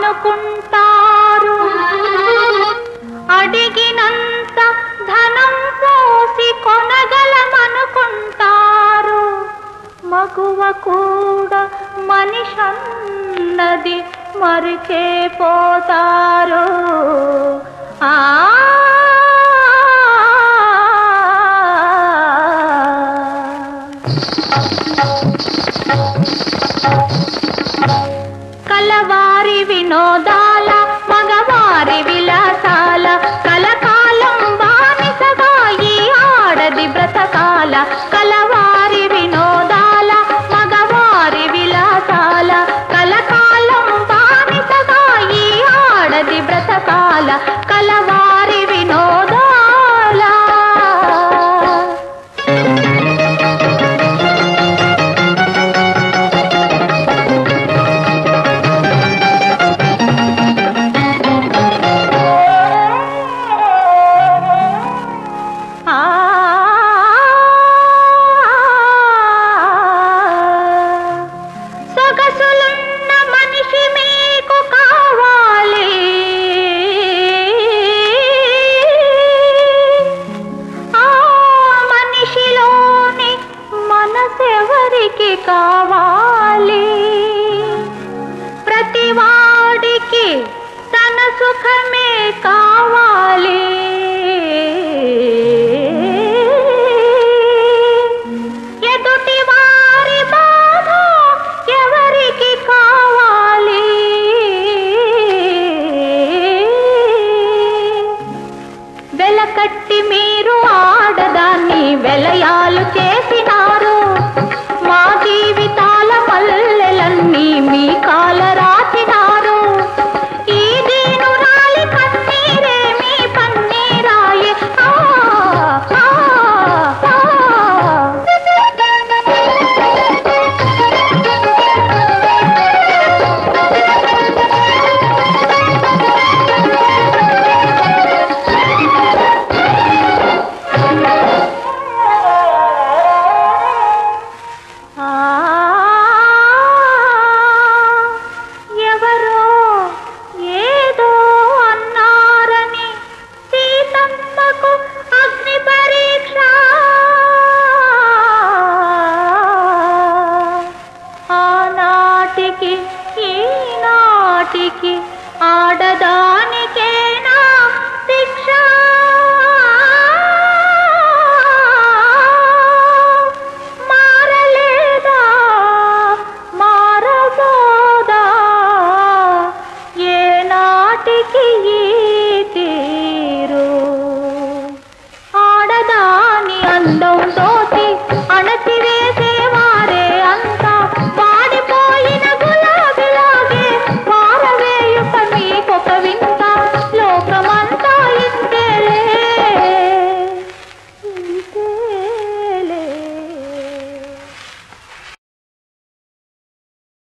అనుకుంటారు అడిగినంత ధనం పోసి కొనగలమనుకుంటారు మగువ కూడా మనిషన్నది మరిచే పోతారు ఆ కలవారి వినోదాల మగవారి విలాసాల కలకాలం బానిసగా ఈ ఆడది బ్రతకాల కలవారి వినోదాల మగవారి విలాసాల కలకాలం బానిసగా ఈ ఆడది బ్రతకాల కలవారి వినోదాల ఆ సొగసులున్న మనిషి మీకు కావాలి ఆ మనిషిలోని మనసెవరికి కావాలి ప్రతివాడికి తన సుఖమే కావాలి ఎదుటి వారి బాధ ఎవరికి కావాలి వెలకట్టి మీరు ఆడదాన్ని వెలయాలు చేసినారు మా జీవితాల మల్లెలన్నీ మీ కాల రాసినారు ఈ దీనురాలి కన్నీరే మీ పన్నీరాయే ఆ, ఆ, ఆ. ఎవరో ఏదో అన్నారని సీతమ్మకు అగ్ని పరీక్ష ఆనాటికి ఈనాటికి ఆడదానికేనా శిక్ష మారలేదా మారబోదా ఏ నాటికి ఈ